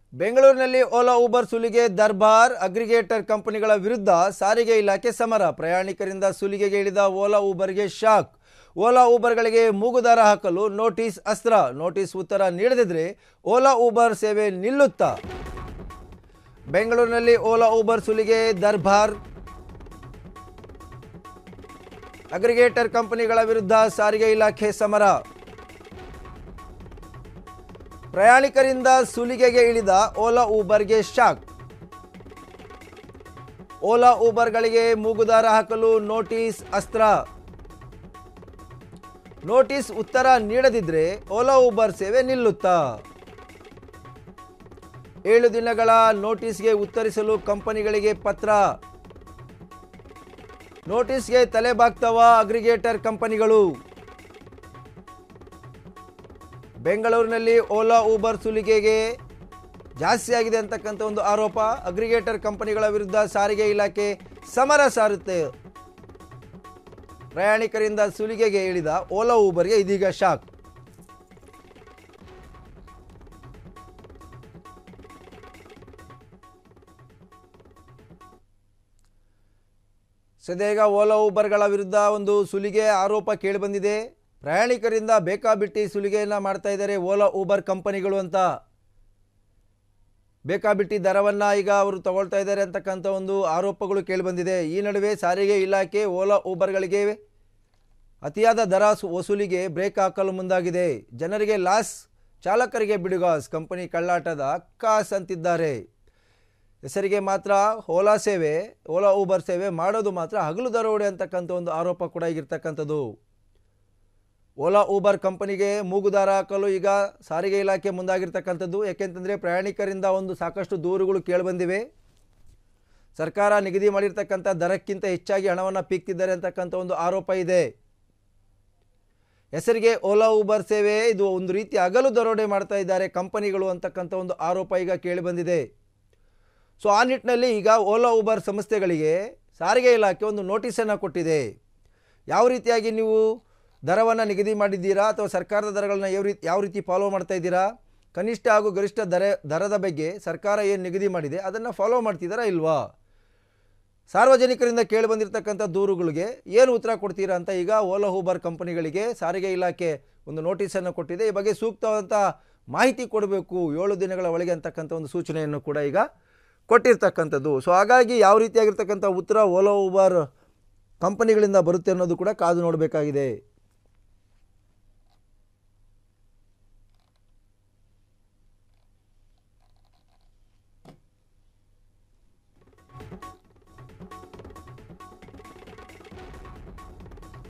ಬೆಂಗಳೂರಿನಲ್ಲಿ ಓಲಾ ಊಬರ್ ಸುಲಿಗೆ ದರ್ಬಾರ್ ಅಗ್ರಿಗೇಟರ್ ಕಂಪನಿಗಳ ವಿರುದ್ಧ ಸಾರಿಗೆ ಇಲಾಖೆ ಸಮರ ಪ್ರಯಾಣಿಕರಿಂದ ಸುಲಿಗೆಗೆ ಇಳಿದ ಓಲಾ ಊಬರ್ಗೆ ಶಾಕ್ ಓಲಾ ಊಬರ್ಗಳಿಗೆ ಮೂಗುದಾರ ಹಾಕಲು ನೋಟಿಸ್ ಅಸ್ತ್ರ ನೋಟಿಸ್ ಉತ್ತರ ನೀಡದಿದ್ರೆ ಓಲಾ ಊಬರ್ ಸೇವೆ ನಿಲ್ಲುತ್ತಾ ಬೆಂಗಳೂರಿನಲ್ಲಿ ಓಲಾ ಊಬರ್ ಸುಲಿಗೆ ದರ್ಬಾರ್ ಅಗ್ರಿಗೇಟರ್ ಕಂಪನಿಗಳ ವಿರುದ್ಧ ಸಾರಿಗೆ ಇಲಾಖೆ ಸಮರ ಪ್ರಯಾಣಿಕರಿಂದ ಸುಲಿಗೆಗೆ ಇಳಿದ ಓಲಾ ಊಬರ್ಗೆ ಶಾಕ್ ಓಲಾ ಊಬರ್ಗಳಿಗೆ ಮೂಗುದಾರ ಹಾಕಲು ನೋಟಿಸ್ ಅಸ್ತ್ರ ನೋಟಿಸ್ ಉತ್ತರ ನೀಡದಿದ್ರೆ ಓಲಾ ಊಬರ್ ಸೇವೆ ನಿಲ್ಲುತ್ತಾ ಏಳು ದಿನಗಳ ನೋಟಿಸ್ಗೆ ಉತ್ತರಿಸಲು ಕಂಪನಿಗಳಿಗೆ ಪತ್ರ ನೋಟಿಸ್ಗೆ ತಲೆಬಾಗ್ತವ ಅಗ್ರಿಗೇಟರ್ ಕಂಪನಿಗಳು ಬೆಂಗಳೂರಿನಲ್ಲಿ ಓಲಾ ಊಬರ್ ಸುಲಿಗೆಗೆ ಜಾಸ್ತಿ ಆಗಿದೆ ಅಂತಕ್ಕಂಥ ಒಂದು ಆರೋಪ ಅಗ್ರಿಗೇಟರ್ ಕಂಪನಿಗಳ ವಿರುದ್ಧ ಸಾರಿಗೆ ಇಲಾಖೆ ಸಮರ ಸಾರುತ್ತೆ ಪ್ರಯಾಣಿಕರಿಂದ ಸುಲಿಗೆಗೆ ಇಳಿದ ಓಲಾ ಊಬರ್ಗೆ ಇದೀಗ ಶಾಕ್ ಸದ್ಯ ಓಲಾ ಊಬರ್ಗಳ ವಿರುದ್ಧ ಒಂದು ಸುಲಿಗೆ ಆರೋಪ ಕೇಳಿಬಂದಿದೆ ಪ್ರಯಾಣಿಕರಿಂದ ಬೇಕಾಬಿಟ್ಟಿ ಸುಲಿಗೆಯನ್ನು ಮಾಡ್ತಾ ಇದ್ದಾರೆ ಓಲಾ ಊಬರ್ ಕಂಪನಿಗಳು ಅಂತ ಬೇಕಾಬಿಟ್ಟಿ ದರವನ್ನು ಈಗ ಅವರು ತಗೊಳ್ತಾ ಇದ್ದಾರೆ ಅಂತಕ್ಕಂಥ ಒಂದು ಆರೋಪಗಳು ಕೇಳಿಬಂದಿದೆ ಈ ನಡುವೆ ಸಾರಿಗೆ ಇಲಾಖೆ ಓಲಾ ಊಬರ್ಗಳಿಗೆ ಅತಿಯಾದ ದರ ಸು- ವಸೂಲಿಗೆ ಬ್ರೇಕ್ ಹಾಕಲು ಮುಂದಾಗಿದೆ ಜನರಿಗೆ ಲಾಸ್ ಚಾಲಕರಿಗೆ ಬಿಡುಗಾಸ್ ಕಂಪನಿ ಕಳ್ಳಾಟದ ಕಾಸ್ ಅಂತಿದ್ದಾರೆ ಹೆಸರಿಗೆ ಮಾತ್ರ ಓಲಾ ಸೇವೆ ಓಲಾ ಊಬರ್ ಸೇವೆ ಮಾಡೋದು ಮಾತ್ರ ಹಗಲು ದರೋಡೆ ಅಂತಕ್ಕಂಥ ಒಂದು ಆರೋಪ ಕೂಡ ಈಗಿರ್ತಕ್ಕಂಥದ್ದು ಓಲಾ ಊಬರ್ ಕಂಪನಿಗೆ ಮೂಗುದಾರ ಹಾಕಲು ಈಗ ಸಾರಿಗೆ ಇಲಾಖೆ ಮುಂದಾಗಿರ್ತಕ್ಕಂಥದ್ದು ಯಾಕೆಂತಂದರೆ ಪ್ರಯಾಣಿಕರಿಂದ ಒಂದು ಸಾಕಷ್ಟು ದೂರುಗಳು ಕೇಳಿಬಂದಿವೆ ಸರ್ಕಾರ ನಿಗದಿ ಮಾಡಿರ್ತಕ್ಕಂಥ ದರಕ್ಕಿಂತ ಹೆಚ್ಚಾಗಿ ಹಣವನ್ನು ಪೀಕ್ತಿದ್ದಾರೆ ಅಂತಕ್ಕಂಥ ಒಂದು ಆರೋಪ ಇದೆ ಹೆಸರಿಗೆ ಓಲಾ ಊಬರ್ ಸೇವೆ ಇದು ಒಂದು ರೀತಿ ಹಗಲು ದರೋಡೆ ಮಾಡ್ತಾ ಇದ್ದಾರೆ ಕಂಪನಿಗಳು ಅಂತಕ್ಕಂಥ ಒಂದು ಆರೋಪ ಈಗ ಕೇಳಿಬಂದಿದೆ ಸೊ ಆ ನಿಟ್ಟಿನಲ್ಲಿ ಈಗ ಓಲಾ ಊಬರ್ ಸಂಸ್ಥೆಗಳಿಗೆ ಸಾರಿಗೆ ಇಲಾಖೆ ಒಂದು ನೋಟಿಸನ್ನು ಕೊಟ್ಟಿದೆ ಯಾವ ರೀತಿಯಾಗಿ ನೀವು ದರವನ್ನು ನಿಗದಿ ಮಾಡಿದ್ದೀರಾ ಅಥವಾ ಸರ್ಕಾರದ ದರಗಳನ್ನ ಯಾವ ರೀತಿ ಯಾವ ರೀತಿ ಫಾಲೋ ಮಾಡ್ತಾ ಇದ್ದೀರಾ ಕನಿಷ್ಠ ಹಾಗೂ ಗರಿಷ್ಠ ದರ ದರದ ಬಗ್ಗೆ ಸರ್ಕಾರ ಏನು ನಿಗದಿ ಮಾಡಿದೆ ಅದನ್ನು ಫಾಲೋ ಮಾಡ್ತಿದ್ದಾರಾ ಇಲ್ವಾ ಸಾರ್ವಜನಿಕರಿಂದ ಕೇಳಿಬಂದಿರತಕ್ಕಂಥ ದೂರುಗಳಿಗೆ ಏನು ಉತ್ತರ ಕೊಡ್ತೀರಾ ಅಂತ ಈಗ ಓಲಾ ಊಬರ್ ಕಂಪನಿಗಳಿಗೆ ಸಾರಿಗೆ ಇಲಾಖೆ ಒಂದು ನೋಟಿಸನ್ನು ಕೊಟ್ಟಿದೆ ಈ ಬಗ್ಗೆ ಸೂಕ್ತವಾದಂಥ ಮಾಹಿತಿ ಕೊಡಬೇಕು ಏಳು ದಿನಗಳ ಒಳಗೆ ಅಂತಕ್ಕಂಥ ಒಂದು ಸೂಚನೆಯನ್ನು ಕೂಡ ಈಗ ಕೊಟ್ಟಿರ್ತಕ್ಕಂಥದ್ದು ಸೊ ಹಾಗಾಗಿ ಯಾವ ರೀತಿಯಾಗಿರ್ತಕ್ಕಂಥ ಉತ್ತರ ಓಲಾ ಊಬರ್ ಕಂಪನಿಗಳಿಂದ ಬರುತ್ತೆ ಅನ್ನೋದು ಕೂಡ ಕಾದು ನೋಡಬೇಕಾಗಿದೆ